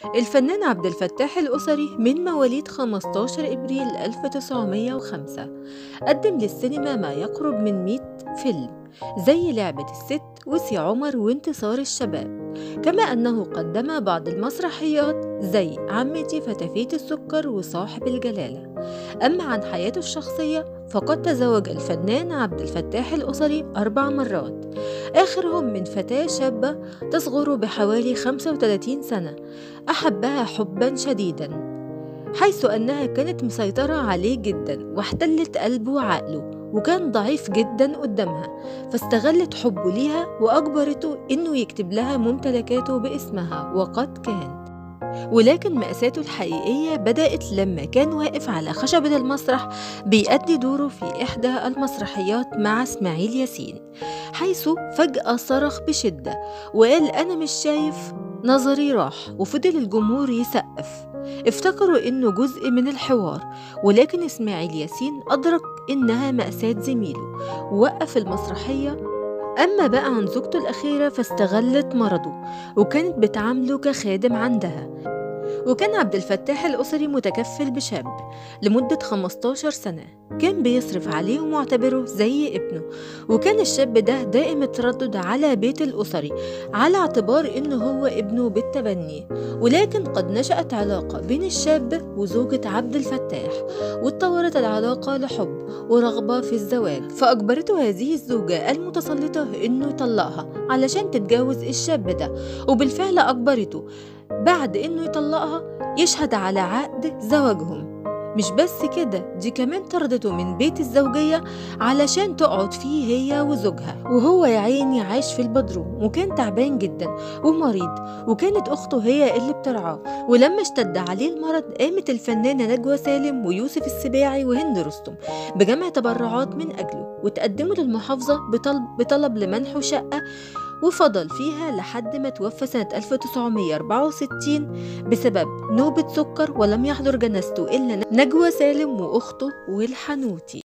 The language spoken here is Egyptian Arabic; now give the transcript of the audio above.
الفنان عبد الفتاح الأسري من مواليد 15 إبريل 1905 قدم للسينما ما يقرب من 100 فيلم زي لعبة الست وسي عمر وانتصار الشباب كما أنه قدم بعض المسرحيات زي عمتي فتافيت السكر وصاحب الجلالة أما عن حياته الشخصية فقد تزوج الفنان عبد الفتاح الأسري أربع مرات آخرهم من فتاة شابة تصغر بحوالي 35 سنة أحبها حبا شديدا حيث أنها كانت مسيطرة عليه جدا واحتلت قلبه وعقله وكان ضعيف جدا قدامها فاستغلت حبه ليها وأجبرته إنه يكتب لها ممتلكاته باسمها وقد كان ولكن مأساته الحقيقية بدأت لما كان واقف على خشبة المسرح بيأدي دوره في إحدى المسرحيات مع إسماعيل ياسين حيث فجأة صرخ بشدة وقال أنا مش شايف نظري راح وفضل الجمهور يسقف افتكروا إنه جزء من الحوار ولكن إسماعيل ياسين أدرك إنها مأساة زميله ووقف المسرحية أما بقى عن زوجته الأخيرة فاستغلت مرضه وكانت بتعامله كخادم عندها وكان عبد الفتاح الأسري متكفل بشاب لمدة 15 سنة كان بيصرف عليه ومعتبره زي ابنه وكان الشاب ده دائم التردد على بيت الأسري على اعتبار إنه هو ابنه بالتبني ولكن قد نشأت علاقة بين الشاب وزوجة عبد الفتاح واتطورت العلاقة لحب ورغبة في الزواج فأجبرته هذه الزوجة المتسلطة إنه يطلقها علشان تتجوز الشاب ده وبالفعل أجبرته بعد إنه يطلقها يشهد على عقد زواجهم مش بس كده دي كمان طردته من بيت الزوجية علشان تقعد فيه هي وزوجها وهو يا عيني عايش في البدروم وكان تعبان جدا ومريض وكانت أخته هي اللي بترعاه ولما اشتد عليه المرض قامت الفنانة نجوى سالم ويوسف السباعي وهند رستم بجمع تبرعات من أجله وتقدموا للمحافظة بطلب, بطلب لمنحه شقة وفضل فيها لحد ما توفى سنة 1964 بسبب نوبة سكر ولم يحضر جنازته إلا نجوى سالم وأخته والحنوتي